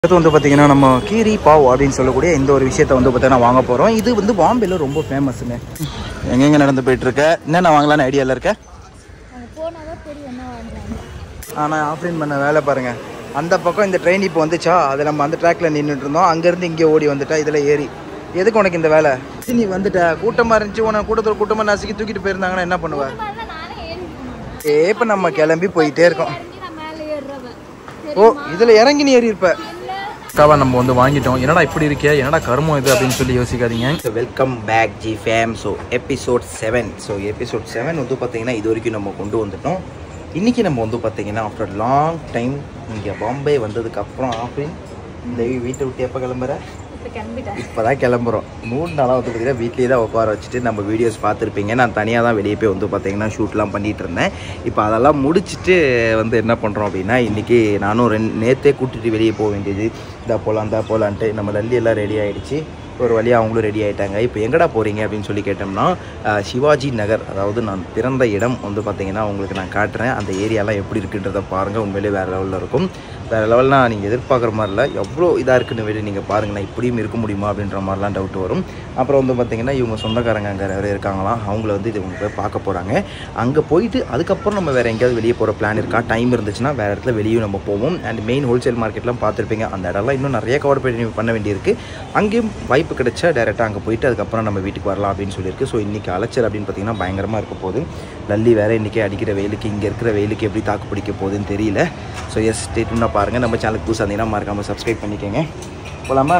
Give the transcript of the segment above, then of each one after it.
அடுத்து வந்து பார்த்தீங்கன்னா நம்ம கீரி பாவ் அப்படின்னு சொல்லக்கூடிய இந்த ஒரு விஷயத்தை வந்து பார்த்தீங்கன்னா வாங்க போகிறோம் இது வந்து பாம்பேல ரொம்ப ஃபேமஸுங்க எங்கெங்க நடந்து போயிட்டு இருக்க என்னென்ன வாங்கலாம்னு ஐடியாவில் இருக்க அங்கே போனால் தான் தெரியும் என்ன வாங்குறாங்க ஆனால் ஆஃப்லைன் பண்ண வேலை பாருங்க அந்த பக்கம் இந்த ட்ரெயின் இப்போ வந்துச்சா அது நம்ம அந்த ட்ராக்ல நின்றுட்டு இருந்தோம் அங்கேருந்து இங்கே ஓடி வந்துட்டா இதில் ஏறி எதுக்கு உனக்கு இந்த வேலை சரி, நீ வந்துட்ட கூட்டமாக இருந்துச்சு உனக்கு கூட்டத்தில் கூட்டமாக நசுக்கி தூக்கிட்டு போயிருந்தாங்கன்னா என்ன பண்ணுவ அதனால நானே ஏறி போனேன். ஏ இப்போ நம்ம கிளம்பி போயிட்டே இருக்கோம் இறங்கி நான் மேலே ஏறுறவன் ஓ இதில் இறங்கி நீ ஏறி இருப்ப இல்லை அக்காவா நம்ம வந்து வாங்கிட்டோம் என்னடா இப்படி இருக்கே என்னடா கருமம் இது அப்படின்னு சொல்லி யோசிக்காதீங்க welcome back G fam so episode seven so episode seven வந்து பார்த்தீங்கன்னா இது வரைக்கும் நம்ம கொண்டு வந்துட்டோம் இன்றைக்கி நம்ம வந்து பார்த்தீங்கன்னா ஆஃப்டர் லாங் டைம் இங்கே பாம்பே வந்ததுக்கு அப்புறம் ஆஃப்ரின் இந்த வீட்டை விட்டு எப்போ கிளம்புற இப்போ கிளம்பிட்டேன் இப்போ தான் கிளம்புறோம் மூணு நாளாக வந்து பார்த்தீங்கன்னா வீட்லேயே தான் உட்கார வச்சுட்டு நம்ம வீடியோஸ் பார்த்துருப்பீங்க நான் தனியாக தான் வெளியே போய் வந்து பார்த்தீங்கன்னா ஷூட்லாம் பண்ணிகிட்டு இருந்தேன் இப்போ அதெல்லாம் முடிச்சுட்டு வந்து என்ன பண்ணுறோம் அப்படின்னா இன்றைக்கி நானும் ரெண்டு நேற்றே கூட்டிகிட்டு வெளியே போக வேண்டியது இதா போகலாம் இந்தா போகலான்ட்டு நம்ம லல்லி எல்லாம் ரெடி ஆகிடுச்சு ஒரு வழியாக அவங்களும் ரெடி ஆகிட்டாங்க இப்போ எங்கடா போகிறீங்க அப்படின்னு சொல்லி கேட்டோம்னா அஹ், சிவாஜி நகர் அதாவது நான் பிறந்த இடம் வந்து பார்த்தீங்கன்னா உங்களுக்கு நான் காட்டுறேன் அந்த ஏரியாலாம் எப்படி இருக்குன்றதை பாருங்கள் உண்மையிலே வேறு லெவலில் இருக்கும் வேறு லெவல்லாம் நீங்கள் எதிர்பார்க்குற மாதிரி இல்லை எவ்வளோ இதாக இருக்குன்னு வெளியே நீங்கள் பாருங்களேன் இப்படியும் இருக்க முடியுமா அப்படின்ற மாதிரிலாம் டவுட் வரும் அப்புறம் வந்து பார்த்தீங்கன்னா இவங்க சொந்தக்காரங்க அங்கே வேறு இருக்காங்களாம் அவங்கள வந்து இது இவங்க போய் பார்க்க போகிறாங்க அங்கே போயிட்டு அதுக்கப்புறம் நம்ம வேறு எங்கேயாவது வெளியே போகிற பிளான் இருக்கா டைம் இருந்துச்சுன்னா வேறு இடத்துல வெளியும் நம்ம போவோம் அண்ட் மெயின் ஹோல்சேல் மார்க்கெட்லாம் பார்த்துருப்பீங்க அந்த இடம்லாம் இன்னும் நிறைய கவர் பண்ணி பண்ண வேண்டியிருக்கு அங்கேயும் வாய்ப்பு கிடைச்சா டேரெக்டாக அங்கே போயிட்டு அதுக்கப்புறம் நம்ம வீட்டுக்கு வரலாம் அப்படின்னு சொல்லியிருக்கு ஸோ இன்றைக்கி அலைச்சல் அப்படின்னு பார்த்தீங்கன்னா பயங்கரமாக இருக்க போகுது லல்லி வேறு இன்றைக்கி அடிக்கிற வெயிலுக்கு இங்கே இருக்கிற வெயிலுக்கு எப்படி தாக்கு பிடிக்க போகுதுன்னு தெரியல ஸோ எஸ் ஸ்டேட்மெண்ட்டாக பாருங்கள் நம்ம சேனலுக்கு புதுசாக இருந்தீங்கன்னா மறக்காமல் சப்ஸ்கிரைப் பண்ணிக்கோங்க போகலாமா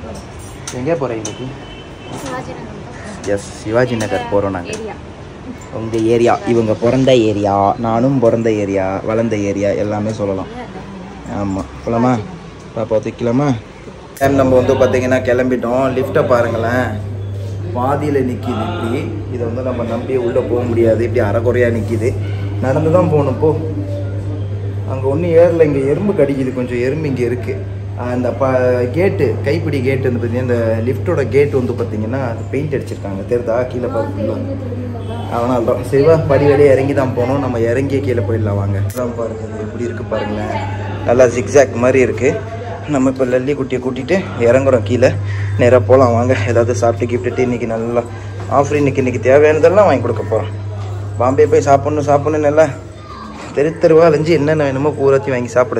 எங்கே போகிறேன் இன்னைக்கு சிவாஜி நகர் தான் எஸ் சிவாஜி நகர் போகிறோம் நாங்கள் ஏரியா உங்கள் ஏரியா இவங்க பிறந்த ஏரியா நானும் பிறந்த ஏரியா வளர்ந்த ஏரியா எல்லாமே சொல்லலாம் ஆமாம் போகலாமா பாப்பா தூக்கலாமா டைம் நம்ம வந்து பார்த்தீங்கன்னா கிளம்பிட்டோம் லிஃப்ட்டை பாருங்களேன் பாதியில் நிற்கிது இப்படி இதை வந்து நம்ம நம்பி உள்ளே போக முடியாது இப்படி அரைக்குறையாக நிற்கிது நடந்து தான் போகணும் போ அங்கே ஒன்றும் ஏறல இங்கே எறும்பு கடிக்குது கொஞ்சம் எறும்பு இங்கே இருக்குது அந்த ப கேட்டு கைப்பிடி கேட்டு வந்து பார்த்தீங்கன்னா இந்த லிஃப்ட்டோட கேட் வந்து பார்த்தீங்கன்னா அது பெயிண்ட் அடிச்சிருக்காங்க தெரிதா கீழே பார்த்து அதனால தான் சிவா படி வழியே இறங்கி தான் போனோம் நம்ம இறங்கி கீழே போயிடலாம் வாங்க அதான் பாருங்க இது எப்படி இருக்குது பாருங்களேன் நல்லா ஜிக்ஸாக் மாதிரி இருக்குது நம்ம இப்போ லல்லி குட்டியை கூட்டிகிட்டு இறங்குறோம் கீழே நேராக போகலாம் வாங்க ஏதாவது சாப்பிட்டு கிஃப்ட்டு இன்றைக்கி நல்லா ஆஃபர் இன்னைக்கு இன்றைக்கி தேவையானதெல்லாம் வாங்கி கொடுக்க போகிறோம் பாம்பே போய் சாப்பிட்ணும் சாப்பிட்ணும் நல்லா தெரு தெருவா அலைஞ்சு என்னென்ன வேணுமோ பூராத்தையும் வாங்கி சாப்பிடு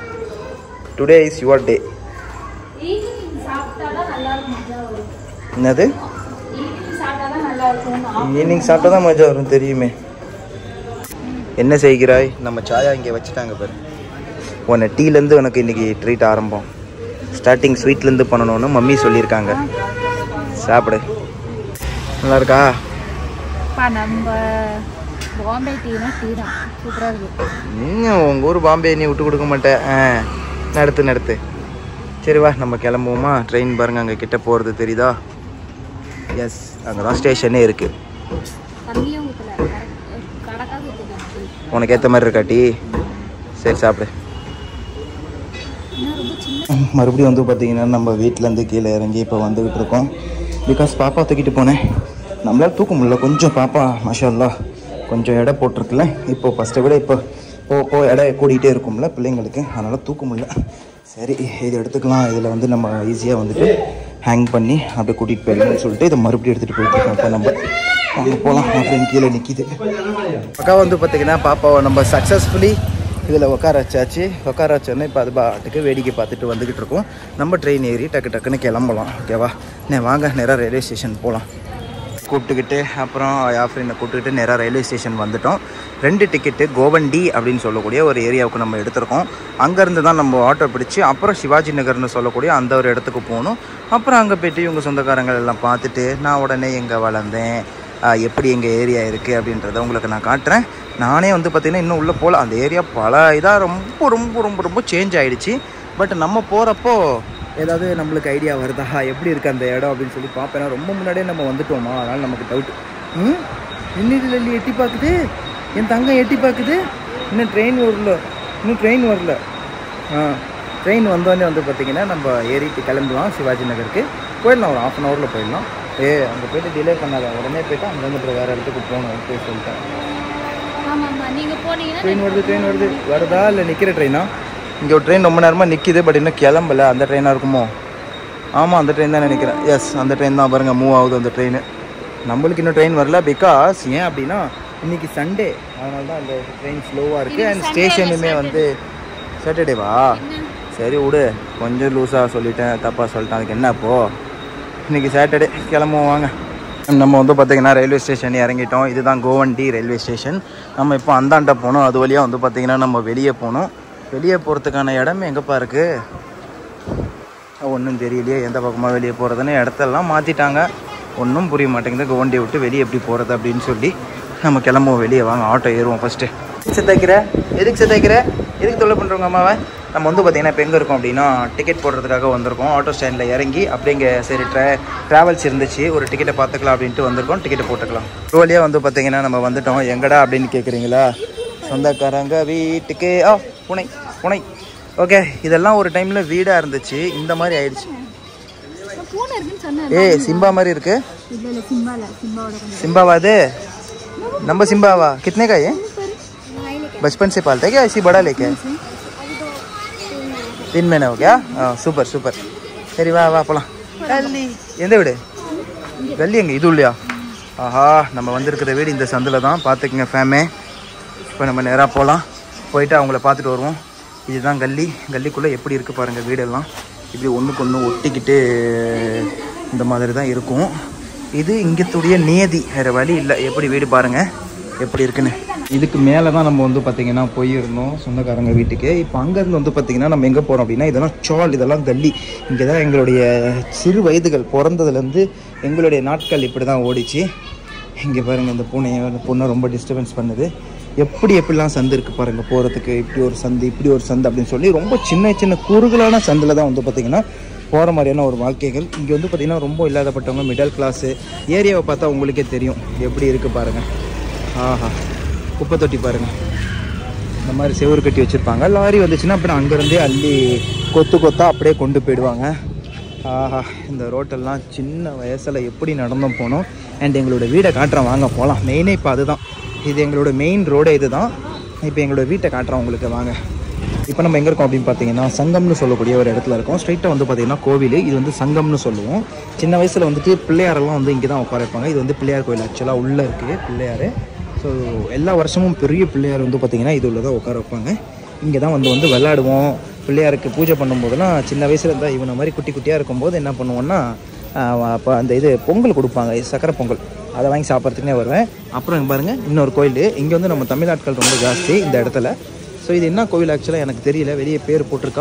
today is your day evening சாப்பிட்டா தான் நல்லா இருக்கும் மஜா வரும் என்னது ஈவினிங் சாப்பிட்டா தான் நல்லா இருக்கும் ஈவினிங் சாப்பிட்டா தான் மஜா வரும் தெரியுமே என்ன செய்கிறாய் நம்ம சாயா இங்கே வச்சுட்டாங்க பாரு உன்னை டீலேருந்து உனக்கு இன்னைக்கு ட்ரீட் ஆரம்பம் ஸ்டார்டிங் ஸ்வீட்லேருந்து பண்ணணும்னு மம்மி சொல்லியிருக்காங்க சாப்பிடு நல்லா இருக்கா பா நம்ம பாம்பே டீனா டீ தான் சூப்பராக இருக்கு இன்னும் உங்கள் ஊர் பாம்பே நீ விட்டு கொடுக்க மாட்டேன் ஆ நடத்து நடத்து சரி வா நம்ம கிளம்புவோமா ட்ரெயின் பாருங்க அங்கே கிட்ட போகிறது தெரியுதா எஸ் அங்கே தான் ஸ்டேஷனே இருக்குது தண்ணியும் ஊற்றல கடக்காக ஊற்றுல உனக்கு ஏற்ற மாதிரி இருக்கா டீ சரி சாப்பிடு இன்னும் ரொம்ப சின்ன மறுபடியும் வந்து பார்த்தீங்கன்னா நம்ம வீட்டிலேருந்து கீழே இறங்கி இப்போ வந்துக்கிட்டு இருக்கோம் பிகாஸ் பாப்பா தூக்கிட்டு போனேன் நம்மளால் தூக்க முடியல கொஞ்சம் பாப்பா மாஷல்லா கொஞ்சம் எடை போட்டிருக்குல்ல இப்போ ஃபஸ்ட்டை விட இப்போ போ போ எடை கூடிக்கிட்டே இருக்கும்ல பிள்ளைங்களுக்கு அதனால் தூக்க முடியல சரி இது எடுத்துக்கலாம் இதில் வந்து நம்ம ஈஸியாக வந்துட்டு ஹேங் பண்ணி அப்படியே கூட்டிகிட்டு போயிடலாம்னு சொல்லிட்டு இதை மறுபடியும் எடுத்துகிட்டு போயிட்டு இப்போ நம்ம அங்கே போகலாம் அப்படின்னு கீழே நிற்கிது அக்கா வந்து பார்த்தீங்கன்னா பாப்பாவை நம்ம சக்ஸஸ்ஃபுல்லி இதில் உட்கார வச்சாச்சு உட்கார வச்சோன்னே இப்போ அது பாட்டுக்கு வேடிக்கை பார்த்துட்டு வந்துக்கிட்டு இருக்கோம் நம்ம ட்ரெயின் ஏறி டக்கு டக்குன்னு கிளம்பலாம் ஓகேவா நே வாங்க நேராக ரயில்வே ஸ்டேஷன் போகலாம் கூப்பிட்டுக்கிட்டு அப்புறம் ஆஃப்ரினை கூப்பிட்டுக்கிட்டு நேராக ரயில்வே ஸ்டேஷன் வந்துட்டோம் ரெண்டு டிக்கெட்டு கோவண்டி அப்படின்னு சொல்லக்கூடிய ஒரு ஏரியாவுக்கு நம்ம எடுத்திருக்கோம் அங்கேருந்து தான் நம்ம ஆட்டோ பிடிச்சி அப்புறம் சிவாஜி நகர்னு சொல்லக்கூடிய அந்த ஒரு இடத்துக்கு போகணும் அப்புறம் அங்கே போயிட்டு இவங்க சொந்தக்காரங்கள் எல்லாம் பார்த்துட்டு நான் உடனே எங்கே வளர்ந்தேன் ஆஹ் எப்படி எங்கள் ஏரியா இருக்குது அப்படின்றத உங்களுக்கு நான் காட்டுறேன் நானே வந்து பார்த்திங்கன்னா இன்னும் உள்ளே போகல அந்த ஏரியா பல இதாக ரொம்ப ரொம்ப ரொம்ப ரொம்ப சேஞ்ச் ஆகிடுச்சு பட் நம்ம போகிறப்போ ஏதாவது நம்மளுக்கு ஐடியா வருதா எப்படி இருக்குது அந்த இடம் அப்படின்னு சொல்லி பார்ப்பேன் ஏன்னா ரொம்ப முன்னாடியே நம்ம வந்துட்டோமா அதனால் நமக்கு டவுட் ம் இன்னில் லல்லி எட்டி பார்க்குது என் தங்கம் எட்டி பார்க்குது இன்னும் ட்ரெயின் வரல இன்னும் ட்ரெயின் வரல ஆ ட்ரெயின் வந்தோடனே வந்து பார்த்திங்கன்னா நம்ம ஏறிட்டு கிளம்பலாம் சிவாஜி நகருக்கு போயிடலாம் ஒரு ஆஃப் அன் ஹவரில் போயிடலாம் ஏ அங்கே போயிட்டு டிலே பண்ணாத உடனே போயிட்டு அங்கேருந்து வேறு இடத்துக்கு போகணும் ஓகே சொல்லிட்டேன் ஆமாம் ஆமாம் நீங்கள் போனீங்கன்னா ட்ரெயின் வருது ட்ரெயின் வருது வருதா இல்லை நிற்கிற ட்ரெயினா இங்கே ஒரு ட்ரெயின் ரொம்ப நேரமாக நிற்கிது பட் இன்னும் கிளம்பல அந்த ட்ரெயினாக இருக்குமோ ஆமாம் அந்த ட்ரெயின் தான் நினைக்கிறேன் எஸ் அந்த ட்ரெயின் தான் பாருங்கள் மூவ் ஆகுது அந்த ட்ரெயின் நம்மளுக்கு இன்னும் ட்ரெயின் வரல பிகாஸ் ஏன் அப்படின்னா இன்னைக்கு சண்டே அதனால தான் அந்த ட்ரெயின் ஸ்லோவாக இருக்குது அண்ட் ஸ்டேஷனுமே வந்து சாட்டர்டேவா சரி விடு கொஞ்சம் லூஸாக சொல்லிட்டேன் தப்பாக சொல்லிட்டேன் அதுக்கு என்ன இப்போ இன்னைக்கு சாட்டர்டே கிளம்புவோம் வாங்க நம்ம வந்து பார்த்திங்கன்னா ரயில்வே ஸ்டேஷன் இறங்கிட்டோம் இதுதான் கோவண்டி ரயில்வே ஸ்டேஷன் நம்ம இப்போ அந்தாண்ட போனோம் அது வழியாக வந்து பார்த்திங்கன்னா நம்ம வெளியே போகணும் வெளியே போகிறதுக்கான இடமே எங்கேப்பா இருக்குது ஒன்றும் தெரியலையே எந்த பக்கமாக வெளியே போகிறதுன்னு இடத்தெல்லாம் மாற்றிட்டாங்க ஒன்றும் புரிய மாட்டேங்குது கோவண்டியை விட்டு வெளியே எப்படி போகிறது அப்படின்னு சொல்லி நம்ம கிளம்புவோம் வெளியே வாங்க ஆட்டோ ஏறுவோம் ஃபஸ்ட்டு எதுக்கு தைக்கிற எதுக்கு தைக்கிற எதுக்கு தொல்லை பண்ணுறவங்க அம்மாவை நம்ம வந்து பார்த்திங்கன்னா இப்போ எங்கே இருக்கோம் அப்படின்னா டிக்கெட் போடுறதுக்காக வந்திருக்கோம் ஆட்டோ ஸ்டாண்டில் இறங்கி அப்படியே இங்கே சரி ட்ரா ட்ராவல்ஸ் இருந்துச்சு ஒரு டிக்கெட்டை பார்த்துக்கலாம் அப்படின்ட்டு வந்திருக்கோம் டிக்கெட்டை போட்டுக்கலாம் ஒரு வழியாக வந்து பார்த்திங்கன்னா நம்ம வந்துட்டோம் எங்கடா அப்படின்னு கேட்குறீங்களா சொந்தக்காரங்க வீட்டுக்கு ஆ புனை புனை ஓகே இதெல்லாம் ஒரு டைமில் வீடாக இருந்துச்சு இந்த மாதிரி ஆயிடுச்சு பூனை இருக்குன்னு சொன்னேன் ஏய் சிம்பா மாதிரி இருக்கு இல்லை இல்லை சிம்பால சிம்பாவோட கொஞ்சம் सिम्बा वादे नंबर सिम्बा हुआ कितने का ये बचपन से पालते हैं क्या ऐसी बड़ा लेके आए? तीन महीने हो गया हाँ सुपर सुपर சரி வா வா போலாம் கல்லி எந்த வீடு கல்லி எங்க இது இல்லையா ஆஹா நம்ம வந்திருக்கிற வீடு இந்த சந்தில் தான் பார்த்துக்குங்க ஃபேமே இப்போ நம்ம நேராக போகலாம் போயிட்டு அவங்கள பார்த்துட்டு வருவோம் இதுதான் கல்லி கல்லிக்குள்ளே எப்படி இருக்குது பாருங்கள் வீடெல்லாம் இப்படி ஒன்றுக்கு ஒன்று ஒட்டிக்கிட்டு இந்த மாதிரி தான் இருக்கும் இது இங்கத்துடைய நியதி வேறு வழி இல்லை எப்படி வீடு பாருங்கள் எப்படி இருக்குன்னு இதுக்கு மேலே தான் நம்ம வந்து பார்த்திங்கன்னா போயிருந்தோம் சொந்தக்காரங்க வீட்டுக்கு இப்போ அங்கேருந்து வந்து பார்த்திங்கன்னா நம்ம எங்கே போகிறோம் அப்படின்னா இதெல்லாம் சால் இதெல்லாம் கல்லி இங்கே தான் எங்களுடைய சிறு வயதுகள் பிறந்ததுலேருந்து எங்களுடைய நாட்கள் இப்படி தான் ஓடிச்சு இங்கே பாருங்கள் இந்த பூனையை அந்த பொண்ணை ரொம்ப டிஸ்டர்பன்ஸ் பண்ணுது எப்படி எப்படிலாம் சந்து இருக்குது பாருங்கள் போகிறதுக்கு இப்படி ஒரு சந்து இப்படி ஒரு சந்து அப்படின்னு சொல்லி ரொம்ப சின்ன சின்ன குறுகலான சந்தில் தான் வந்து பார்த்திங்கன்னா போகிற மாதிரியான ஒரு வாழ்க்கைகள் இங்கே வந்து பார்த்திங்கன்னா ரொம்ப இல்லாதப்பட்டவங்க மிடில் கிளாஸு ஏரியாவை பார்த்தா உங்களுக்கே தெரியும் எப்படி இருக்குது பாருங்கள் ஆஹா குப்பை தொட்டி பாருங்கள் இந்த மாதிரி செவுரு கட்டி வச்சுருப்பாங்க லாரி வந்துச்சுன்னா அப்புறம் அங்கேருந்தே அள்ளி கொத்து கொத்தா அப்படியே கொண்டு போயிடுவாங்க ஆஹா இந்த ரோட்டெல்லாம் சின்ன வயசில் எப்படி நடந்தோம் போனோம் அண்ட் எங்களோட வீடை காட்டுறோம் வாங்க போகலாம் மெயினே இப்போ அதுதான் இது எங்களோட மெயின் ரோடே இது தான் இப்போ எங்களோட வீட்டை காட்டுறோம் உங்களுக்கு வாங்க இப்போ நம்ம எங்கே இருக்கோம் அப்படின்னு பார்த்தீங்கன்னா சங்கம்னு சொல்லக்கூடிய ஒரு இடத்துல இருக்கோம் ஸ்ட்ரைட்டாக வந்து பார்த்தீங்கன்னா கோவில் இது வந்து சங்கம்னு சொல்லுவோம் சின்ன வயசில் வந்துட்டு பிள்ளையாரெல்லாம் வந்து இங்கே தான் உட்கார வைப்பாங்க இது வந்து பிள்ளையார் கோயில் ஆக்சுவலாக உள்ளே இருக்குது பிள்ளையார் ஸோ எல்லா வருஷமும் பெரிய பிள்ளையார் வந்து பார்த்திங்கன்னா இது உள்ள தான் உட்கார வைப்பாங்க இங்கே தான் வந்து வந்து விளையாடுவோம் பிள்ளையாருக்கு பூஜை பண்ணும்போதெல்லாம் சின்ன வயசில் இருந்தால் இவனை மாதிரி குட்டி குட்டியாக இருக்கும்போது என்ன பண்ணுவோன்னா அப்போ அந்த இது பொங்கல் கொடுப்பாங்க சக்கரை பொங்கல் அதை வாங்கி சாப்பிட்றதுக்குனே வருவேன் அப்புறம் இங்க பாருங்க இன்னொரு கோயில் இங்கே வந்து நம்ம தமிழ்நாட்கள் ரொம்ப ஜாஸ்தி இந்த இடத்துல ஸோ இது என்ன கோவில் ஆக்சுவலாக எனக்கு தெரியல வெளியே பேர் போட்டிருக்கா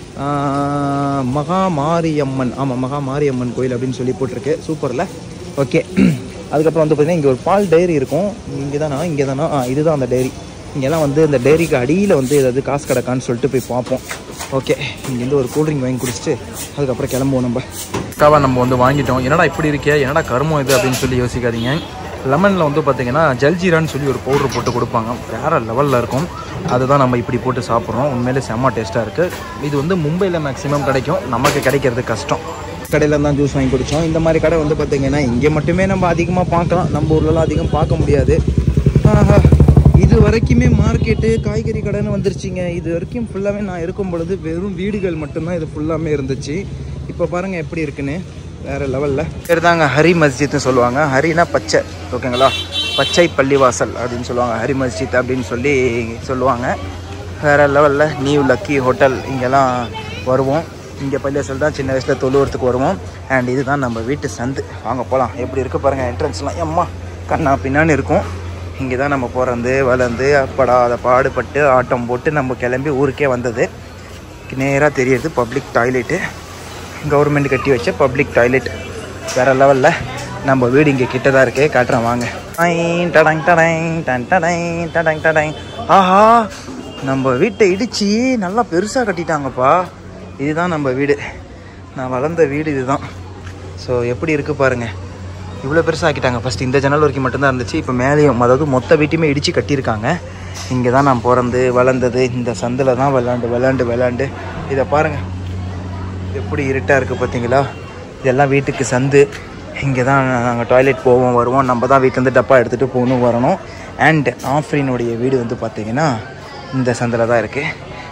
ஆஹ் மகா மாரியம்மன் ஆமாம் மகா மாரியம்மன் கோயில் அப்படின்னு சொல்லி போட்டிருக்கு சூப்பரில் ஓகே அதுக்கப்புறம் வந்து பார்த்திங்கன்னா இங்கே ஒரு பால் டைரி இருக்கும் இங்கே தானா இங்கே தானா ஆ இதுதான் அந்த டைரி இங்கெல்லாம் வந்து இந்த டைரிக்கு அடியில் வந்து ஏதாவது காசு கிடக்கான்னு சொல்லிட்டு போய் பார்ப்போம் ஓகே இங்கேருந்து ஒரு கூல்ட்ரிங்க் வாங்கி குடிச்சிட்டு அதுக்கப்புறம் கிளம்புவோம் நம்ம காவா நம்ம வந்து வாங்கிட்டோம் என்னடா இப்படி இருக்கே என்னடா கருமம் இது அப்படின்னு சொல்லி யோசிக்காதீங்க லெமனில் வந்து பார்த்தீங்கன்னா ஜல்ஜீரான்னு சொல்லி ஒரு பவுடர் போட்டு கொடுப்பாங்க வேறு லெவலில் இருக்கும் அதுதான் நம்ம இப்படி போட்டு சாப்பிட்றோம் உண்மையிலே செம்ம டேஸ்ட்டாக இருக்குது இது வந்து மும்பையில் மேக்ஸிமம் கிடைக்கும் நமக்கு கிடைக்கிறது கஷ்டம் கடையில் தான் ஜூஸ் வாங்கி குடித்தோம் இந்த மாதிரி கடை வந்து பார்த்தீங்கன்னா இங்கே மட்டுமே நம்ம அதிகமாக பார்க்கலாம் நம்ம ஊர்லலாம் அதிகம் பார்க்க முடியாது ஆஹா இது வரைக்குமே மார்க்கெட்டு காய்கறி கடைன்னு வந்துருச்சுங்க இது வரைக்கும் ஃபுல்லாகவே நான் இருக்கும் பொழுது வெறும் வீடுகள் மட்டும்தான் இது ஃபுல்லாமே இருந்துச்சு இப்போ பாருங்கள் எப்படி இருக்குன்னு வேறு லெவலில் பேர் தாங்க ஹரி மஸ்ஜித்னு சொல்லுவாங்க ஹரினா பச்சை ஓகேங்களா பச்சை பள்ளிவாசல் அப்படின்னு சொல்லுவாங்க ஹரி மஸ்ஜித் அப்படின்னு சொல்லி சொல்லுவாங்க வேறு லெவலில் நியூ லக்கி ஹோட்டல் இங்கெல்லாம் வருவோம் இங்கே பள்ளிவாசல் தான் சின்ன வயசில் தொழுவுறதுக்கு வருவோம் அண்ட் இதுதான் நம்ம வீட்டு சந்து வாங்க போகலாம் எப்படி இருக்குது பாருங்கள் என்ட்ரன்ஸ்லாம் எம்மா கண்ணா பின்னான்னு இருக்கும் இங்கே தான் நம்ம பிறந்து வளர்ந்து படாத பாடுபட்டு ஆட்டம் போட்டு நம்ம கிளம்பி ஊருக்கே வந்தது நேராக தெரியுது பப்ளிக் டாய்லெட்டு கவர்மெண்ட் கட்டி வச்ச பப்ளிக் டாய்லெட் வேறு லெவலில் நம்ம வீடு இங்கே கிட்ட தான் இருக்கே காட்டுறேன் வாங்க டைன் டடங் டடைங் டன் டடைங் டடங் டடைங் ஆஹா நம்ம வீட்டை இடிச்சு நல்லா பெருசாக கட்டிட்டாங்கப்பா இதுதான் நம்ம வீடு நான் வளர்ந்த வீடு இதுதான் ஸோ எப்படி இருக்குது பாருங்கள் இவ்வளோ பெருசாக ஆக்கிட்டாங்க ஃபஸ்ட் இந்த ஜன்னல் வரைக்கும் மட்டும்தான் இருந்துச்சு இப்போ மேலேயும் அதாவது மொத்த வீட்டையுமே இடித்து கட்டியிருக்காங்க இங்கே தான் நான் பிறந்து வளர்ந்தது இந்த சந்தில் தான் விளாண்டு விளாண்டு விளாண்டு இதை பாருங்கள் எப்படி இருட்டாக இருக்குது பார்த்தீங்களா இதெல்லாம் வீட்டுக்கு சந்து இங்கே தான் நாங்கள் டாய்லெட் போவோம் வருவோம் நம்ம தான் வீட்டிலேருந்து டப்பா எடுத்துகிட்டு போகணும் வரணும் அண்ட் ஆஃப்ரினுடைய வீடு வந்து பார்த்தீங்கன்னா இந்த சந்தில் தான் இருக்குது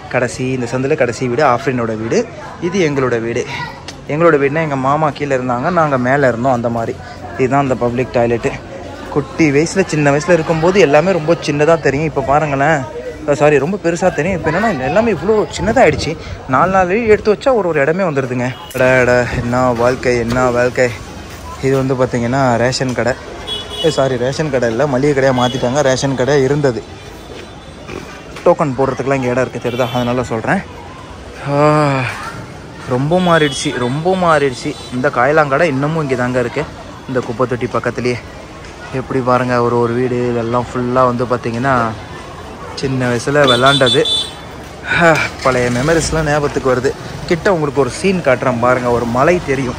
கடைசி இந்த சந்தில் கடைசி வீடு ஆஃப்ரினோட வீடு இது எங்களோட வீடு எங்களோட வீடுனா எங்கள் மாமா கீழே இருந்தாங்க நாங்கள் மேலே இருந்தோம் அந்த மாதிரி இதுதான் அந்த பப்ளிக் டாய்லெட்டு குட்டி வயசில் சின்ன வயசில் இருக்கும்போது எல்லாமே ரொம்ப சின்னதாக தெரியும் இப்போ பாருங்களேன் சாரி ரொம்ப பெருசாக தெரியும் இப்போ என்னன்னா எல்லாமே இவ்வளோ சின்னதாக ஆயிடுச்சு நாலு நாள் எடுத்து வச்சா ஒரு ஒரு இடமே வந்துடுதுங்க எட எட என்ன வாழ்க்கை என்ன வாழ்க்கை இது வந்து பார்த்தீங்கன்னா ரேஷன் கடை ஏ சாரி ரேஷன் கடை இல்லை மளிகை கடையாக மாற்றிட்டாங்க ரேஷன் கடை இருந்தது டோக்கன் போடுறதுக்குலாம் இங்கே இடம் இருக்குது தெரியுதா அதனால சொல்கிறேன் ரொம்ப மாறிடுச்சு ரொம்ப மாறிடுச்சு இந்த காயலாங்கடை இன்னமும் இங்கே தாங்க இருக்குது இந்த குப்பை தொட்டி பக்கத்துலேயே எப்படி பாருங்கள் ஒரு ஒரு வீடு இதெல்லாம் ஃபுல்லாக வந்து பார்த்திங்கன்னா சின்ன வயசில் விளாண்டது பழைய மெமரிஸ்லாம் ஞாபகத்துக்கு வருது கிட்ட உங்களுக்கு ஒரு சீன் காட்டுறேன் பாருங்கள் ஒரு மலை தெரியும்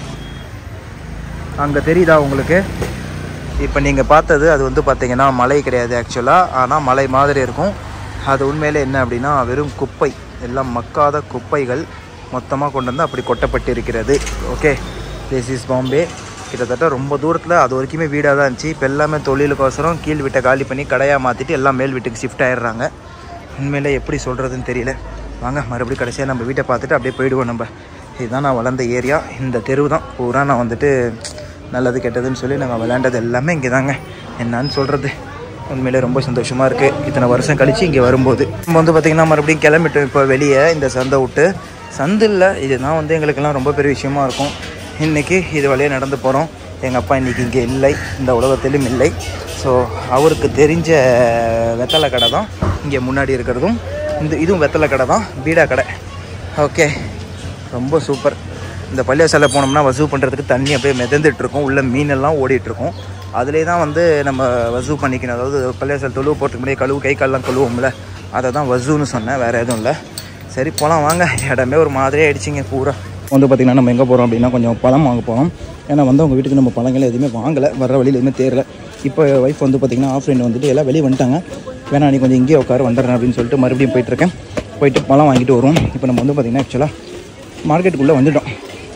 அங்கே தெரியுதா உங்களுக்கு இப்போ நீங்கள் பார்த்தது அது வந்து பார்த்தீங்கன்னா மலை கிடையாது ஆக்சுவலாக ஆனால் மலை மாதிரி இருக்கும் அது உண்மையிலே என்ன அப்படின்னா வெறும் குப்பை எல்லாம் மக்காத குப்பைகள் மொத்தமாக கொண்டு வந்து அப்படி கொட்டப்பட்டு இருக்கிறது ஓகே திஸ் இஸ் பாம்பே கிட்டத்தட்ட ரொம்ப தூரத்தில் அது வரைக்குமே வீடாக தான் இருந்துச்சு இப்போ எல்லாமே தொழிலுக்கோசரம் கீழ் வீட்டை காலி பண்ணி கடையாக மாற்றிட்டு எல்லாம் மேல் வீட்டுக்கு ஷிஃப்ட் ஆயிடுறாங்க உண்மையிலே எப்படி சொல்கிறதுன்னு தெரியல வாங்க மறுபடியும் கடைசியாக நம்ம வீட்டை பார்த்துட்டு அப்படியே போயிடுவோம் நம்ம இதுதான் நான் வளர்ந்த ஏரியா இந்த தெருவு தான் பூரா நான் வந்துட்டு நல்லது கெட்டதுன்னு சொல்லி நாங்கள் விளையாண்டது எல்லாமே இங்கே தாங்க என்னன்னு சொல்கிறது உண்மையிலே ரொம்ப சந்தோஷமாக இருக்குது இத்தனை வருஷம் கழித்து இங்கே வரும்போது நம்ம வந்து பார்த்திங்கன்னா மறுபடியும் கிளம்பிட்டோம் இப்போ வெளியே இந்த சந்தை விட்டு சந்து இல்லை இதுதான் வந்து எங்களுக்கெல்லாம் ரொம்ப பெரிய விஷயமா இருக்கும் இன்றைக்கி இது வழியாக நடந்து போகிறோம் எங்கள் அப்பா இன்றைக்கி இங்கே இல்லை இந்த உலகத்திலும் இல்லை ஸோ அவருக்கு தெரிஞ்ச வெத்தலை கடை தான் இங்கே முன்னாடி இருக்கிறதும் இந்த இதுவும் வெத்தலை கடை தான் பீடா கடை ஓகே ரொம்ப சூப்பர் இந்த பள்ளியாசலை போனோம்னா வசூ பண்ணுறதுக்கு தண்ணி அப்படியே மிதந்துட்டு இருக்கும் உள்ள மீனெல்லாம் ஓடிட்டு இருக்கும் அதிலே தான் வந்து நம்ம வசூ பண்ணிக்கணும் அதாவது பள்ளியாசல் தொழுவு போகிறதுக்கு முன்னாடி கழுவு கை கால்லாம் கழுவோம்ல அதை தான் வசூன்னு சொன்னேன் வேறு எதுவும் இல்லை சரி போகலாம் வாங்க இடமே ஒரு மாதிரியே ஆயிடுச்சிங்க பூரா வந்து பார்த்திங்கன்னா நம்ம எங்கே போகிறோம் அப்படின்னா கொஞ்சம் பழம் வாங்க போகிறோம் ஏன்னா வந்து அவங்க வீட்டுக்கு நம்ம பழங்கள் எதுவுமே வாங்கலை வர வழியில் எதுவுமே தேரல இப்போ ஒய்ஃப் வந்து பார்த்திங்கன்னா ஆஃப் ஃப்ரெண்ட் வந்துட்டு எல்லாம் வெளியே வந்துட்டாங்க வேணா நீ கொஞ்சம் இங்கேயே உட்கார வந்துடுறேன் அப்படின்னு சொல்லிட்டு மறுபடியும் போயிட்டுருக்கேன் போயிட்டு பழம் வாங்கிட்டு வருவோம் இப்போ நம்ம வந்து பார்த்திங்கன்னா ஆக்சுவலாக மார்க்கெட்டுக்குள்ளே வந்துட்டோம்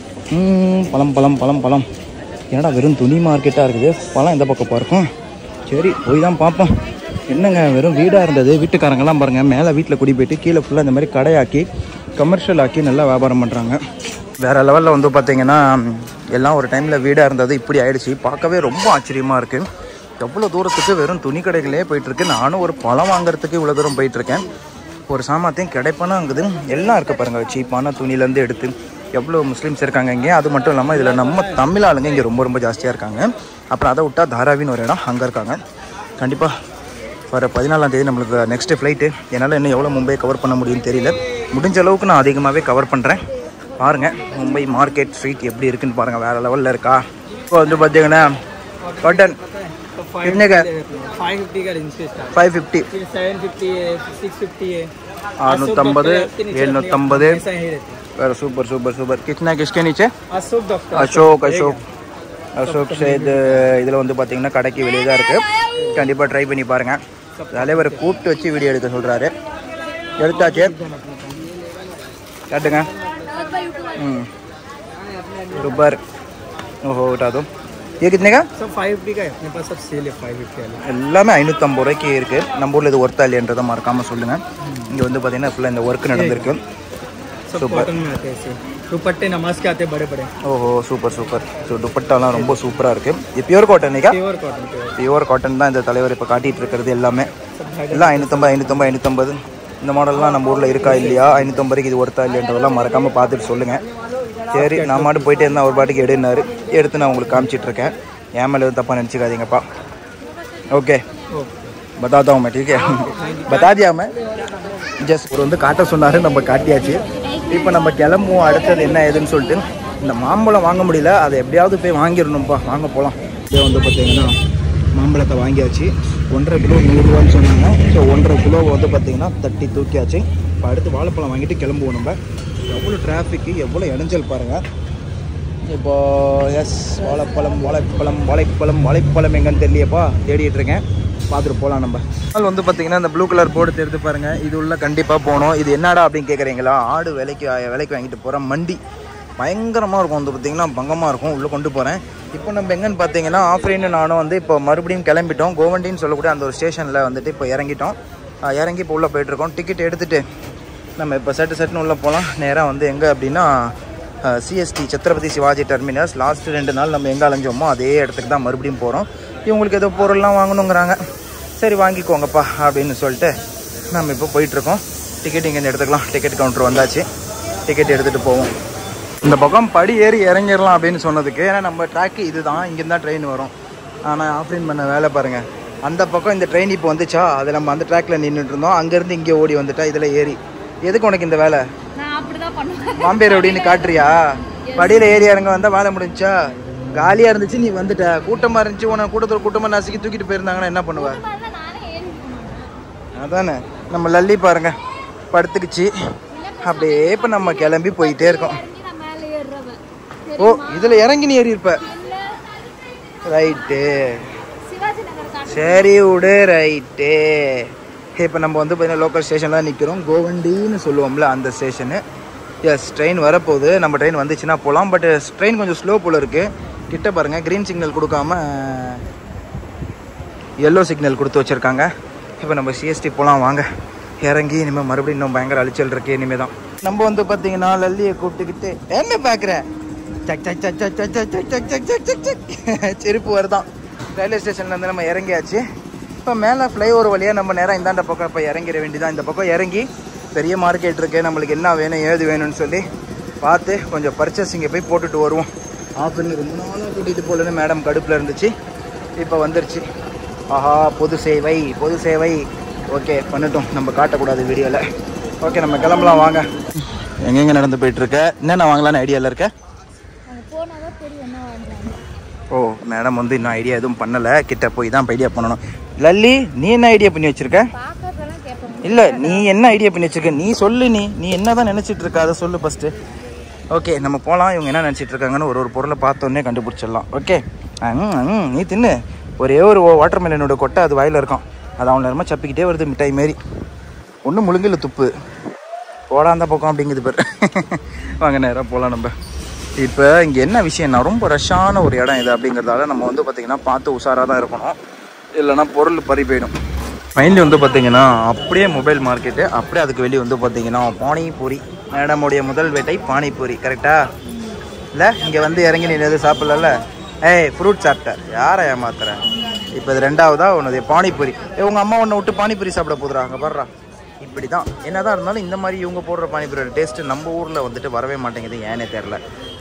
ம், பழம் பழம் பழம் பழம் என்னடா வெறும் துணி மார்க்கெட்டாக இருக்குது பழம் எந்த பக்கம் பார்க்கும் சரி போய் தான் பார்ப்போம் என்னங்க வெறும் வீடாக இருந்தது வீட்டுக்காரங்கெல்லாம் பாருங்கள் மேலே வீட்டில் குடி போயிட்டு கீழே ஃபுல்லாக இந்த மாதிரி கடையாக்கி கமர்ஷியல் ஆக்கி நல்லா வியாபாரம் பண்ணுறாங்க வேறு லெவலில் வந்து பார்த்தீங்கன்னா எல்லாம் ஒரு டைமில் வீடாக இருந்தது இப்படி ஆயிடுச்சு பார்க்கவே ரொம்ப ஆச்சரியமாக இருக்குது எவ்வளோ தூரத்துக்கு வெறும் துணி கடைகளே போயிட்டுருக்கு நானும் ஒரு பழம் வாங்குறதுக்கு இவ்வளோ தூரம் போயிட்டுருக்கேன் ஒரு சாமாத்தையும் கிடைப்பானாங்குது எல்லாம் இருக்குது பாருங்கள் சீப்பான துணியிலேருந்து எடுத்து எவ்வளோ முஸ்லீம்ஸ் இருக்காங்க இங்கே அது மட்டும் இல்லாமல் இதில் நம்ம தமிழ் ஆளுங்க இங்கே ரொம்ப ரொம்ப ஜாஸ்தியாக இருக்காங்க அப்புறம் அதை விட்டால் தாராவின்னு ஒரு இடம் அங்கே இருக்காங்க கண்டிப்பாக வர பதினாலாம் தேதி நம்மளுக்கு நெக்ஸ்ட் ஃப்ளைட்டு என்னால் இன்னும் எவ்வளோ மும்பை கவர் பண்ண முடியும்னு தெரியல முடிஞ்ச அளவுக்கு நான் அதிகமாகவே கவர் பண்ணுறேன் பாருங்கள் மும்பை மார்க்கெட் ஸ்ட்ரீட் எப்படி இருக்குன்னு பாருங்கள் வேறு லெவலில் இருக்கா இப்போ வந்து பார்த்தீங்கன்னா காட்டன் என்னங்க फाइव फिफ्टी का रेंज से स्टार्ट ஃபைவ் ஃபிஃப்டி फिर सेवन फिफ्टी है सिक्स फिफ्टी है அறுநூத்தம்பது எழுநூத்தம்பது ऐसा ही रहते हैं வேறு சூப்பர் சூப்பர் சூப்பர் கிட்னா கிஸ்கே நீச்சே अशोक डॉक्टर அசோக் அசோக் அசோக் சேது இதில் வந்து பார்த்தீங்கன்னா கடைக்கு வெளியே தான் இருக்குது கண்டிப்பாக ட்ரை பண்ணி பாருங்கள் தலைவரை கூப்பிட்டு வச்சு வீடியோ எடுக்க சொல்கிறாரு எடுத்தாச்சு கேட்டுங்க ம் சூப்பர் ஓஹோ விட்டாதும் இது கிட்னேக்கா सब फाइव फिफ्टी का है अपने पास सब सेल है फाइव फिफ्टी वाले எல்லாமே ஐநூற்றம்பது ரூபாய்க்கு இருக்குது நம்ம ஊரில் இது ஒர்த்தா இல்லைன்றதை மறக்காமல் சொல்லுங்கள் இங்கே வந்து பார்த்தீங்கன்னா ஃபுல்லாக இந்த ஒர்க் நடந்திருக்கு सब कॉटन में आते हैं ऐसे दुपट्टे नमाज के आते हैं बड़े बड़े ஓஹோ சூப்பர் சூப்பர் ஸோ துப்பட்டாலாம் ரொம்ப சூப்பராக இருக்குது இது பியூர் காட்டனிக்கா pure cotton pure pure cotton தான் இந்த தலைவர் இப்போ காட்டிகிட்டு இருக்கிறது எல்லாமே सब ढाई எல்லாம் ஐநூற்றம்பது ஐநூற்றம்பது ஐநூற்றம்பது இந்த மாடல்லாம் நம்ம ஊரில் இருக்கா இல்லையா ஐநூற்றம்பதுக்கு இது ஒருத்தா இல்லைன்றதெல்லாம் மறக்காமல் பார்த்துட்டு சொல்லுங்கள் சரி நான் மாட்டு போயிட்டே இருந்தால் ஒரு பாட்டுக்கு எடுனாரு எடுத்து நான் உங்களுக்கு காமிச்சிட்டு இருக்கேன் ஏன் மேலே எதுவும் தப்பாக நினச்சிக்காதீங்கப்பா ஓகே பத்தாதா मैं ठीक है बता दिया मैं ஜஸ்ட் ஒரு வந்து காட்ட சொன்னார் நம்ம காட்டியாச்சு இப்போ நம்ம கிளம்புவோம் அடுத்தது என்ன ஏதுன்னு சொல்லிட்டு இந்த மாம்பழம் வாங்க முடியல அதை எப்படியாவது போய் வாங்கிடணும்ப்பா வாங்க போகலாம் இதே வந்து பார்த்தீங்கன்னா மாம்பழத்தை வாங்கியாச்சு ஒன்றரை கிலோ நூறுரூவான்னு சொன்னாங்க ஸோ ஒன்றரை கிலோ வந்து பார்த்தீங்கன்னா தட்டி தூக்கியாச்சு இப்போ அடுத்து வாழைப்பழம் வாங்கிட்டு கிளம்புவோம் நம்ம எவ்வளோ டிராஃபிக்கு எவ்வளோ இடைஞ்சல் பாருங்கள் இப்போ எஸ் வாழைப்பழம் வாழைப்பழம் வாழைப்பழம் வாழைப்பழம் எங்கன்னு தெரியலையப்பா தேடிட்டு இருக்கேன் பார்த்துட்டு போகலாம் நம்ம நாள் வந்து பார்த்தீங்கன்னா இந்த ப்ளூ கலர் போர்டு தெரிந்து பாருங்க இது உள்ள கண்டிப்பாக போகணும் இது என்னடா அப்படின்னு கேட்குறீங்களா ஆடு விலைக்கு விலைக்கு வாங்கிட்டு போகிறேன் மண்டி பயங்கரமாக இருக்கும் வந்து பார்த்தீங்கன்னா பங்கமாக இருக்கும் உள்ளே கொண்டு போகிறேன் இப்போ நம்ம எங்கன்னு பார்த்தீங்கன்னா ஆஃப்ரைன்னு நானும் வந்து இப்போ மறுபடியும் கிளம்பிட்டோம் கோவண்டின்னு சொல்லக்கூடிய அந்த ஒரு ஸ்டேஷனில் வந்துட்டு இப்போ இறங்கிட்டோம் அஹ் இறங்கி இப்போ உள்ளே போயிட்டுருக்கோம் டிக்கெட் எடுத்துகிட்டு நம்ம இப்போ சட்டு சட்டுன்னு உள்ளே போகலாம் நேராக வந்து எங்கே அப்படின்னா CST Chhatrapati Shivaji terminus last ரெண்டு நாள் நம்ம எங்கே அலைஞ்சோமோ அதே இடத்துக்கு தான் மறுபடியும் போகிறோம் இவங்களுக்கு ஏதோ பொருள்லாம் வாங்கணுங்கிறாங்க சரி வாங்கிக்கோங்கப்பா அப்படின்னு சொல்லிட்டு நம்ம இப்போ போயிட்டுருக்கோம் டிக்கெட் இங்கே எடுத்துக்கலாம் டிக்கெட் கவுண்டர் வந்தாச்சு டிக்கெட் எடுத்துகிட்டு போவோம் இந்த பக்கம் படி ஏறி இறங்கிடலாம் அப்படின்னு சொன்னதுக்கு ஏன்னா நம்ம ட்ராக்கு இதுதான் இங்கேருந்து தான் ட்ரெயின் வரும் ஆனால் ஆஃப்லைன் பண்ண வேலை பாருங்கள் அந்த பக்கம் இந்த ட்ரெயின் இப்போ வந்துச்சா அது நம்ம அந்த ட்ராக்ல நின்றுட்டு இருந்தோம் அங்கேருந்து இங்கே ஓடி வந்துட்டா இதில் ஏறி எதுக்கு உனக்கு இந்த வேலை நான் அப்படிதான் பண்ணுவேன் பாம்பே அப்படின்னு காட்டுறியா படியில் ஏறி இறங்க வந்தால் வேலை முடிஞ்சா காலியாக இருந்துச்சு நீ வந்துட்ட கூட்டமாக இருந்துச்சு உன கூட்டத்தில் கூட்டமாக நசுக்கி தூக்கிட்டு போயிருந்தாங்கன்னா என்ன பண்ணுவ அதனால நானே ஏறி போனேன். அதானே நம்ம லல்லி பாருங்க படுத்துக்குச்சு அப்படியே இப்போ நம்ம கிளம்பி போயிட்டே இருக்கோம் இறங்கி நான் மேலே ஏறுறவன் சரி, ஓ இதில் இறங்கி நீ ஏறி இருப்ப இல்ல ரைட்டு சிவாஜி நகர் காட்டு சரி விடு ரைட்டு இப்போ நம்ம வந்து பார்த்தீங்கன்னா லோக்கல் ஸ்டேஷனில் நிற்கிறோம் கோவண்டின்னு சொல்லுவோம்ல அந்த ஸ்டேஷனு எஸ் ட்ரெயின் வரப்போகுது நம்ம ட்ரெயின் வந்துச்சுன்னா போகலாம் பட் ட்ரெயின் கொஞ்சம் ஸ்லோ போல் இருக்குது கிட்ட பாருங்கள் க்ரீன் சிக்னல் கொடுக்காம எல்லோ சிக்னல் கொடுத்து வச்சுருக்காங்க இப்போ நம்ம சிஎஸ்டி போகலாம் வாங்க இறங்கி இனிமேல் மறுபடியும் இன்னும் பயங்கர அழிச்சல் இருக்கு இனிமேல் தான் நம்ம வந்து பார்த்தீங்கன்னா லல்லியை கூப்பிட்டுக்கிட்டு என்ன பார்க்குற சக் சக் சக் சக் சக் சக் சக் சக் சக் சக் சக் சக் செருப்பு வருதான் ரயில்வே ஸ்டேஷன்லேருந்து நம்ம இறங்கியாச்சு இப்போ மேலே ஃப்ளைஓவர் வழியாக நம்ம நேரம் இந்தாண்ட பக்கம் இப்போ இறங்கிட வேண்டியதான் இந்த பக்கம் இறங்கி பெரிய மார்க்கெட் இருக்குது நம்மளுக்கு என்ன வேணும் ஏது வேணும்னு சொல்லி பார்த்து கொஞ்சம் பர்ச்சேசிங்கை போய் போட்டுட்டு வருவோம் ஆஃபர்னு ரொம்ப நாளாக கூட்டிகிட்டு போகலன்னு மேடம் கடுப்பில் இருந்துச்சு இப்போ வந்துருச்சு ஆஹா பொது சேவை பொது சேவை ஓகே பண்ணட்டும் நம்ம காட்டக்கூடாது வீடியோவில் ஓகே நம்ம கிளம்பலாம் வாங்க எங்கெங்கே நடந்து போயிட்டுருக்க என்னென்ன வாங்கலான்னு ஐடியாவில் இருக்க அங்க போனாதான் தெரியும் என்ன வாங்குறாங்க ஓ மேடம் வந்து இன்னும் ஐடியா எதுவும் பண்ணலை கிட்ட போய் தான் ஐடியா பண்ணணும் லல்லி நீ என்ன ஐடியா பண்ணி வச்சிருக்க பாக்கிறதெல்லாம் கேட்பாங்க இல்லை நீ என்ன ஐடியா பண்ணி வச்சிருக்க நீ சொல்லு நீ நீ என்ன தான் நினச்சிட்டு இருக்க அதை சொல்லு ஃபஸ்ட்டு ஓகே நம்ம போகலாம் இவங்க என்ன நினச்சிட்டு இருக்காங்கன்னு ஒரு ஒரு பொருளை பார்த்தோன்னே கண்டுபிடிச்சிடலாம் ஓகே ம் ம், நீ தின்னு ஒரே ஒரு வாட்டர் மெலனோட கொட்டை அது வாயில் இருக்கும் அது அவன் நேரமாக சப்பிக்கிட்டே வருது மிட்டாய் மாரி ஒன்றும் முழுங்கில துப்பு போடா அந்த பக்கம் அப்படிங்குது பேர் வாங்க நேராக போகலாம் நம்ம இப்போ இங்கே என்ன விஷயம்னா ரொம்ப ரஷ்ஷான ஒரு இடம் இது அப்படிங்கிறதால நம்ம வந்து பார்த்திங்கன்னா பார்த்து உஷாராக தான் இருக்கணும் இல்லைன்னா பொருள் பறி போயிடும் மைண்ட்லி வந்து பார்த்தீங்கன்னா அப்படியே மொபைல் மார்க்கெட்டு அப்படியே அதுக்கு வெளியே வந்து பார்த்தீங்கன்னா பானிபூரி மேடமுடைய முதல் வேட்டை பானிபூரி கரெக்டா இல்லை இங்கே வந்து இறங்கி நீ எதுவும் சாப்பிடல ஏய் ஃப்ரூட் சாப்பிட்ட யாரை ஏமாத்துற இப்போ இது ரெண்டாவதா உனது பானிபூரி ஏ உங்கள் அம்மா உன்னை விட்டு பானிபூரி சாப்பிட போதுறா அங்கே வர்றா இப்படி தான் என்னதான் இருந்தாலும் இந்த மாதிரி இவங்க போடுற பானிபூரியோட டேஸ்ட்டு நம்ம ஊரில் வந்துட்டு வரவே மாட்டேங்குது ஏனே தெரில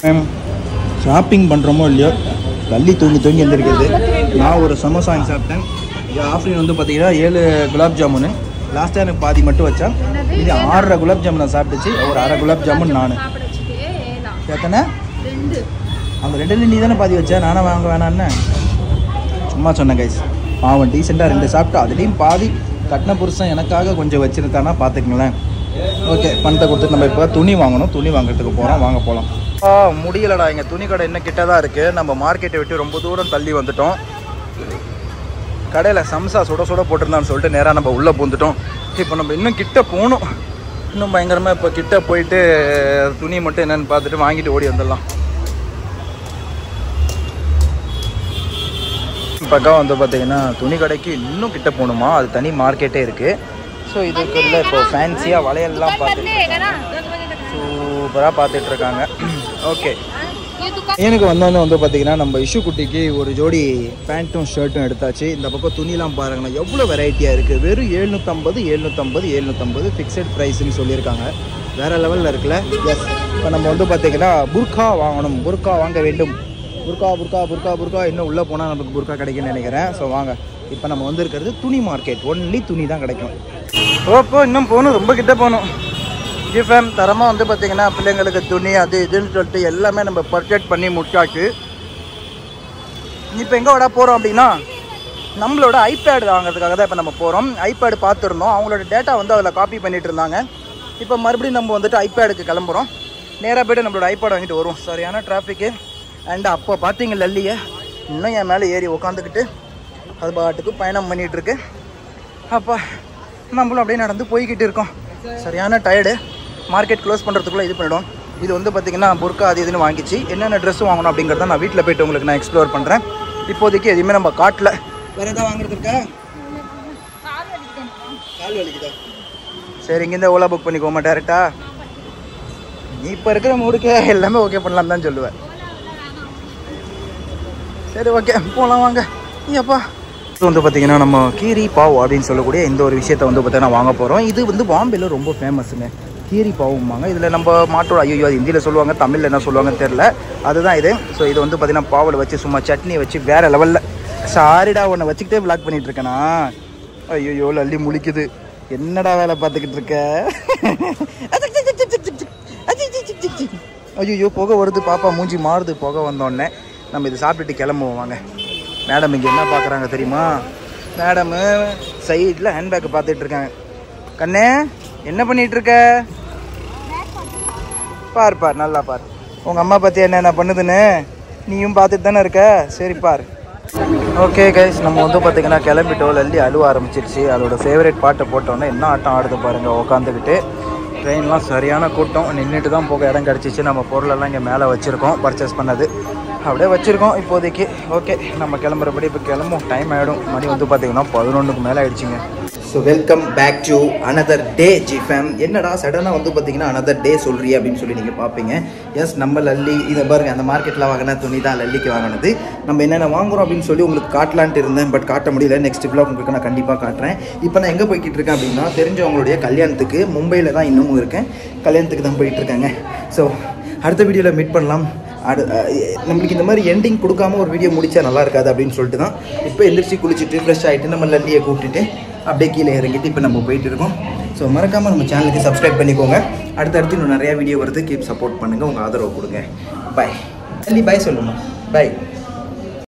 ஷாப்பிங் பண்ணுறோமோ இல்லையோ தள்ளி தூங்கி தூங்கி எந்திரிக்கிறது நான் ஒரு சமோசா வாங்கி சாப்பிட்டேன் ஆஃப்ரின் வந்து பார்த்தீங்கன்னா ஏழு குலாப் ஜாமுனு லாஸ்ட்டாக எனக்கு பாதி மட்டும் வச்சேன் இது ஆறரை குலாப் ஜாமுன் நான் சாப்பிட்டுச்சு ஒரு அரை குலாப் ஜாமுன் நான் சாப்பிட வச்சுட்டு ஏலா எத்தனை ரெண்டு அந்த ரெண்டுல நீ தானே பாதி வச்ச நானே வாங்க வேணான்னு சும்மா சொன்னேன் கைஸ் அவன் டீசெண்டாக ரெண்டு சாப்பிட்டா அதுலேயும் பாதி கட்டின புருஷன் எனக்காக கொஞ்சம் வச்சிருக்கானா பார்த்துக்குங்களேன் ஓகே பணத்தை கொடுத்து நம்ம இப்போ துணி வாங்கணும் துணி வாங்குறதுக்கு போகிறோம் வாங்க போகலாம் ஆ முடியலடா இங்கே துணி கடை இன்னும் கிட்ட தான் இருக்குது நம்ம மார்க்கெட்டை விட்டு ரொம்ப தூரம் தள்ளி வந்துட்டோம் கடையில் சம்சா சுட சுட போட்டிருந்தான்னு சொல்லிட்டு நேராக நம்ம உள்ளே பூந்துட்டோம் இப்போ நம்ம இன்னும் கிட்ட போகணும் இன்னும் பயங்கரமாக இப்போ கிட்ட போயிட்டு துணி மட்டும் என்னென்னு பார்த்துட்டு வாங்கிட்டு ஓடி வந்துடலாம் பக்கம் வந்து பார்த்தீங்கன்னா துணி கடைக்கு இன்னும் கிட்ட போகணுமா அது தனி மார்க்கெட்டே இருக்குது ஸோ இதுக்குள்ள இப்போ ஃபேன்சியாக வளையல்லாம் பார்த்துட்டு சூப்பராக பார்த்துட்டு இருக்காங்க ஓகே எனக்கு வந்தோடனே வந்து பார்த்தீங்கன்னா நம்ம இஷு குட்டிக்கு ஒரு ஜோடி பேண்ட்டும் ஷர்ட்டும் எடுத்தாச்சு இந்த பக்கம் துணிலாம் பாருங்கண்ணா எவ்வளோ வெரைட்டியாக இருக்குது வெறும் எழுநூற்றம்பது எழுநூற்றம்பது எழுநூற்றம்பது ஃபிக்ஸட் ப்ரைஸ்னு சொல்லியிருக்காங்க வேறு லெவலில் இருக்குல்ல எஸ் இப்போ நம்ம வந்து பார்த்தீங்கன்னா புர்கா வாங்கணும் புர்கா வாங்க வேண்டும் புர்கா புர்கா புர்கா புர்கா இன்னும் உள்ளே போனால் நமக்கு புர்கா கிடைக்கும்னு நினைக்கிறேன் ஸோ வாங்க இப்போ நம்ம வந்திருக்கிறது துணி மார்க்கெட் ஒன்லி துணி தான் கிடைக்கும் ஓப்போ இன்னும் போகணும் ரொம்ப கிட்ட போகணும் ஜிஃபேம் தரமாக வந்து பார்த்தீங்கன்னா பிள்ளைங்களுக்கு துணி அது இதுன்னு சொல்லிட்டு எல்லாமே நம்ம பர்ச்சேட் பண்ணி முடிச்சாச்சு இப்போ எங்கே விட போகிறோம் அப்படின்னா நம்மளோட ஐபேட் வாங்குறதுக்காக தான் இப்போ நம்ம போகிறோம் ஐபேடு பார்த்துருந்தோம் அவங்களோட டேட்டா வந்து அதில் காப்பி பண்ணிட்டு இருந்தாங்க இப்போ மறுபடியும் நம்ம வந்துட்டு ஐபேடுக்கு கிளம்புறோம் நேராக போய்ட்டு நம்மளோட ஐபேட் வாங்கிட்டு வருவோம் சரியான டிராஃபிக்கு அண்ட் அப்போ பார்த்தீங்க லல்லியை இன்னும் என் மேலே ஏறி உக்காந்துக்கிட்டு அது பாட்டுக்கு பயணம் பண்ணிகிட்டு இருக்கு அப்பா நம்மளும் அப்படியே நடந்து போய்கிட்டு இருக்கோம் சரியான டயர்டு மார்க்கெட் க்ளோஸ் பண்ணுறதுக்குள்ளே இது பண்ணிடும் இது வந்து பார்த்திங்கன்னா புர்கா அது இதுன்னு வாங்கிச்சு என்னென்ன ட்ரெஸ் வாங்கணும் அப்படிங்கிறத நான் வீட்டில் போயிட்டு உங்களுக்கு நான் எக்ஸ்ப்ளோர் பண்ணுறேன் இப்போதைக்கு எதுவுமே நம்ம காட்டில் வேறு எதாவது வாங்குறது இருக்கா கால் வலிக்குது கால் வலிக்குதா சரி இங்கேருந்து ஓலா புக் பண்ணிக்கோமா டேரெக்டா நீ இப்போ இருக்கிற மூடுக்கே எல்லாமே ஓகே பண்ணலாம் தான் சொல்லுவேன் சரி ஓகே போகலாம் வாங்க ஐயப்பா இது வந்து பார்த்தீங்கன்னா நம்ம கீரி பாவ் அப்படின்னு சொல்லக்கூடிய இந்த ஒரு விஷயத்தை வந்து பார்த்தீங்கன்னா வாங்க போகிறோம் இது வந்து பாம்பேல ரொம்ப ஃபேமஸுங்க கீரி பாவும்பாங்க இதில் நம்ம மாட்டோட ஐயோ அது ஹிந்தியில் சொல்லுவாங்க தமிழில் என்ன சொல்லுவாங்கன்னு தெரில அதுதான் இது ஸோ இது வந்து பார்த்தீங்கன்னா பாவில் வச்சு சும்மா சட்னி வச்சு வேறு லெவலில் சாரிடா உன்னை வச்சுக்கிட்டே விளாக் பண்ணிட்டு இருக்கேனா ஐயோ லல்லி முழிக்குது என்னடா வேலை பார்த்துக்கிட்டு இருக்க ஐயோ புகை வருது பாப்பா மூஞ்சி மாறுது புகை வந்தோடனே நம்ம இது சாப்பிட்டுட்டு கிளம்புவோம் வாங்க மேடம் இங்கே என்ன பார்க்குறாங்க தெரியுமா மேடமு சைடில் ஹேண்ட்பேக்கை பார்த்துட்டு இருக்காங்க கண்ணே என்ன பண்ணிட்டு இருக்க பார் பார் நல்லா பார் உங்கள் அம்மா பற்றி என்னென்ன பண்ணுதுன்னு நீயும் பார்த்துட்டு தானே இருக்க சரி பார் ஓகே கைஸ் நம்ம வந்து பார்த்தீங்கன்னா கிளம்பிட்டோம் லல்லி அழுவ ஆரம்பிச்சிருச்சு அதோட ஃபேவரட் பாட்டை போட்டோன்னே என்ன ஆட்டம் ஆடுது பாருங்க உட்காந்துக்கிட்டு ட்ரெயின்லாம் சரியான கூட்டம் நின்றுட்டு தான் போக இடம் கிடச்சிச்சு நம்ம பொருளெல்லாம் இங்கே மேலே வச்சுருக்கோம் பர்ச்சேஸ் பண்ணது அப்படியே வச்சுருக்கோம் இப்போதைக்கு ஓகே நம்ம கிளம்புறபடி இப்போ கிளம்பும் டைம் ஆகிடும் மணி வந்து பார்த்தீங்கன்னா பதினொன்றுக்கு மேலே ஆயிடுச்சுங்க so welcome back to another day G fam என்னடா சடனாக வந்து பார்த்தீங்கன்னா அனதர் டே சொல்கிறீ அப்படின்னு சொல்லி நீங்கள் பார்ப்பீங்க எஸ் நம்ம லல்லி இதை பாருங்க அந்த மார்க்கெட்டில் வாங்கின துணி தான் லல்லிக்கு வாங்கினது நம்ம என்னென்ன வாங்குறோம் அப்படின்னு சொல்லி உங்களுக்கு காட்டலான்ட்டு இருந்தேன் பட் காட்ட முடியல நெக்ஸ்ட் vlog உங்களுக்கு நான் கண்டிப்பாக காட்டுறேன் இப்போ நான் எங்கே போய்கிட்டு இருக்கேன் அப்படின்னா தெரிஞ்சவங்களுடைய கல்யாணத்துக்கு மும்பையில் தான் இன்னமும் இருக்கேன் கல்யாணத்துக்கு தான் போயிட்டு இருக்கேங்க ஸோ அடுத்த வீடியோவில் மீட் பண்ணலாம் அடு அஹ் நம்மளுக்கு இந்த மாதிரி எண்டிங் கொடுக்காம ஒரு வீடியோ முடிச்சா நல்லா இருக்காது அப்படின்னு சொல்லிட்டு தான் இப்போ எந்திரிச்சு குளிச்சுட்டு ஃப்ரெஷ் ஆகிட்டு நம்ம லல்லியை கூப்பிட்டுட்டு அப்படியே கீழே இறங்கிட்டு இப்போ நம்ம போயிட்டு இருக்கோம் ஸோ மறக்காமல் நம்ம சேனலுக்கு சப்ஸ்கிரைப் பண்ணிக்கோங்க அடுத்தடுத்து இன்னும் நிறையா வீடியோ வருது கீப் சப்போர்ட் பண்ணுங்கள் உங்கள் ஆதரவு கொடுங்க பை லல்லி பாய் சொல்லுமா பை